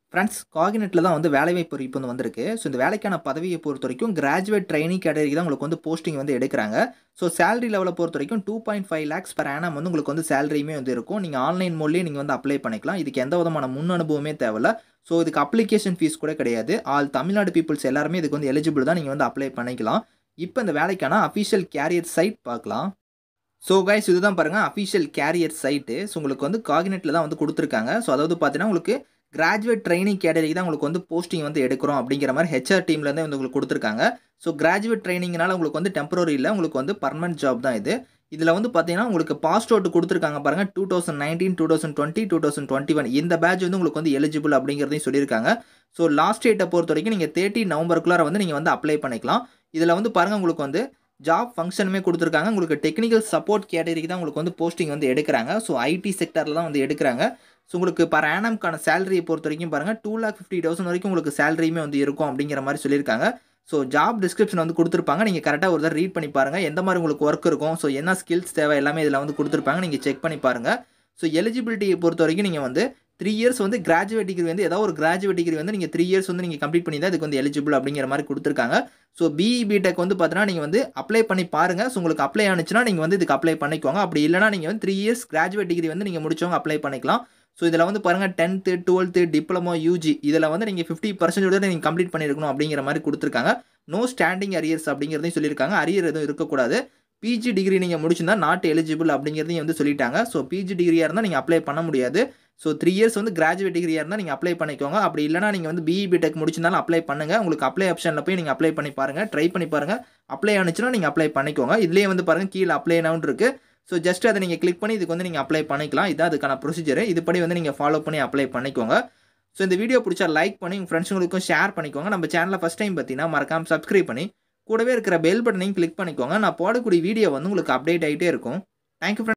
friends காகினெட்டில் தான் வந்து வேலைவாய்ப்பு அறிவிப்பு வந்து வந்திருக்கு ஸோ இந்த வேலைக்கான பதவியை பொறுத்த வரைக்கும் கிராஜுவேட் ட்ரைனிங் கேட்டகரி தான் உங்களுக்கு வந்து போஸ்டிங் வந்து எடுக்கிறாங்க ஸோ சேலரி லெவலை பொறுத்த வரைக்கும் two point five lakhs per annum வந்து உங்களுக்கு வந்து சேலரியுமே வந்து இருக்கும் நீங்கள் ஆன்லைன் மூலியே நீங்கள் வந்து அப்ளை பண்ணிக்கலாம் இதுக்கு எந்த விதமான முன் அனுபவமே தேவையில்ல ஸோ இதுக்கு அப்ளிகேஷன் ஃபீஸ் கூட கிடையாது ஆல் தமிழ்நாடு பீப்புள்ஸ் எல்லாருமே இதுக்கு வந்து எலிஜிபிள் தான் நீங்கள் வந்து அப்ளை பண்ணிக்கலாம் இப்போ இந்த வேலைக்கான அஃபிஷியல் கேரியர் சைட் பார்க்கலாம் ஸோ கைஸ் இதுதான் பாருங்கள் அஃபிஷியல் கேரியர் சைட்டு ஸோ உங்களுக்கு வந்து காகினெட்டில் தான் வந்து கொடுத்துருக்காங்க ஸோ அதாவது பார்த்தீங்கன்னா உங்களுக்கு கிராஜுவேட் ட்ரைனிங் கேட்டகரி தான் உங்களுக்கு வந்து போஸ்டிங் வந்து எடுக்கிறோம் அப்படிங்கிற மாதிரி ஹெச்ஆர் டீம்லேருந்து வந்து உங்களுக்கு கொடுத்துருக்காங்க ஸோ கிராஜுவேட் ட்ரைனிங்னால உங்களுக்கு வந்து டெம்பரரி இல்லை உங்களுக்கு வந்து பர்மனன்ட் ஜாப் தான் இது இதில் வந்து பார்த்தீங்கன்னா உங்களுக்கு பாஸ்ட் அவுட் கொடுத்துருக்காங்க பாருங்கள் two thousand nineteen two thousand twenty two thousand twenty one இந்த பேட்ச் வந்து உங்களுக்கு வந்து எலிஜிபிள் அப்படிங்கிறதையும் சொல்லியிருக்காங்க ஸோ லாஸ்ட் டேட்டை பொறுத்த வரைக்கும் நீங்கள் தேர்ட்டி நவம்பருக்குள்ளார வந்து நீங்கள் வந்து அப்ளை பண்ணிக்கலாம் இதில் வந்து பாருங்கள் உங்களுக்கு வந்து ஜாப் ஃபங்க்ஷனுமே கொடுத்துருக்காங்க உங்களுக்கு டெக்னிக்கல் சப்போர்ட் கேட்டகரிக்கு தான் உங்களுக்கு வந்து போஸ்டிங் வந்து எடுக்கிறாங்க ஸோ ஐடி செக்டரில் தான் வந்து எடுக்கிறாங்க ஸோ உங்களுக்கு பர் ஆனம்க்கான சேலரியை பொறுத்த வரைக்கும் பாருங்கள் டூ லேக் ஃபிஃப்டி தௌசண்ட் வரைக்கும் உங்களுக்கு சேலரியுமே வந்து இருக்கும் அப்படிங்கிற மாதிரி சொல்லியிருக்காங்க ஸோ ஜாப் டிஸ்கிரிப்ஷன் வந்து கொடுத்துருப்பாங்க நீங்கள் கரெக்டாக ஒரு தடவை ரீட் பண்ணி பாருங்கள் எந்த மாதிரி உங்களுக்கு ஒர்க் இருக்கும் ஸோ என்ன ஸ்கில்ஸ் தேவை எல்லாமே இதில் வந்து கொடுத்துருப்பாங்க நீங்கள் செக் பண்ணி பாருங்கள் ஸோ எலிஜிபிலிட்டியை பொறுத்த வரைக்கும் நீங்கள் வந்து த்ரீ இயர்ஸ் வந்து கிராஜுவேட் டிகிரி வந்து ஏதாவது ஒரு கிராஜுவேட் டிகிரி வந்து நீங்கள் த்ரீ இயர்ஸ் வந்து நீங்கள் கம்ப்ளீட் பண்ணி தான் இதுக்கு வந்து எலிஜிபிள் அப்படிங்கிற மாதிரி கொடுத்துருக்காங்க ஸோ பிஇ பிடெக் வந்து பார்த்தீங்கன்னா நீங்கள் வந்து அப்ளை பண்ணி பாருங்கள் ஸோ உங்களுக்கு அப்ளை ஆனிச்சுன்னா நீங்கள் வந்து இதுக்கு அப்ளை பண்ணிக்கோங்க அப்படி இல்லைனா நீங்கள் வந்து த்ரீ இயர்ஸ் கிராஜுவேட் டிகிரி வந்து நீங்கள் முடிச்சவங்க அப்ளை பண்ணிக்கலாம் ஸோ இதில் வந்து பாருங்கள் டென்த்து டுவெல்த்து டிப்ளமோ யூஜி இதில் வந்து நீங்கள் ஃபிஃப்டி பர்சன்டேஜ் நீங்கள் கம்ப்ளீட் பண்ணியிருக்கணும் அப்படிங்கிற மாதிரி கொடுத்துருக்காங்க நோ ஸ்டாண்டிங் அரியர்ஸ் அப்படிங்கிறதையும் சொல்லியிருக்காங்க அரியர் எதுவும் இருக்கக்கூடாது பிஜி டிகிரி நீங்கள் முடிச்சிருந்தா நாட் எலிஜிபிள் அப்படிங்கிறதையும் வந்து சொல்லிட்டாங்க ஸோ பிஜி டிகிரியாக இருந்தால் நீங்கள் அப்ளை பண்ண முடியாது ஸோ த்ரீ இயர்ஸ் வந்து கிராஜுவேட் டிகிரியாக இருந்தால் நீங்கள் அப்ளை பண்ணிக்கோங்க அப்படி இல்லைனா நீங்கள் வந்து பிஇ பிடெக் முடிச்சிருந்தாலும் அப்ளை பண்ணுங்கள் உங்களுக்கு அப்ளை ஆப்ஷனில் போய் நீங்கள் அப்ளை பண்ணி பாருங்கள் ட்ரை பண்ணி பாருங்கள் அப்ளை ஆனிச்சுன்னா நீங்கள் அப்ளை பண்ணிக்கோங்க இதுலேயே வந்து பாருங்கள் கீழே அப்ளை நவுன் இருக்குது ஸோ ஜஸ்ட் அதை நீங்கள் கிளிக் பண்ணி இதுக்கு வந்து நீங்கள் அப்ளை பண்ணிக்கலாம் இதான் அதுக்கான ப்ரொசீஜர் இதுபடி வந்து நீங்கள் ஃபாலோ பண்ணி அப்ளை பண்ணிக்கோங்க ஸோ இந்த வீடியோ பிடிச்சா லைக் பண்ணி உங்கள் ஃப்ரெண்ட்ஸுங்களுக்கும் ஷேர் பண்ணிக்கோங்க நம்ம சேனலில் ஃபஸ்ட் டைம் பார்த்தீங்கன்னா மறக்காமல் சப்ஸ்கிரைப் பண்ணி கூடவே இருக்கிற பெல் பட்டனையும் கிளிக் பண்ணிக்கோங்க நான் போடக்கூடிய வீடியோ வந்து உங்களுக்கு அப்டேட் ஆகிட்டே இருக்கும் தேங்க்யூ ஃப்ரெண்ட்ஸ்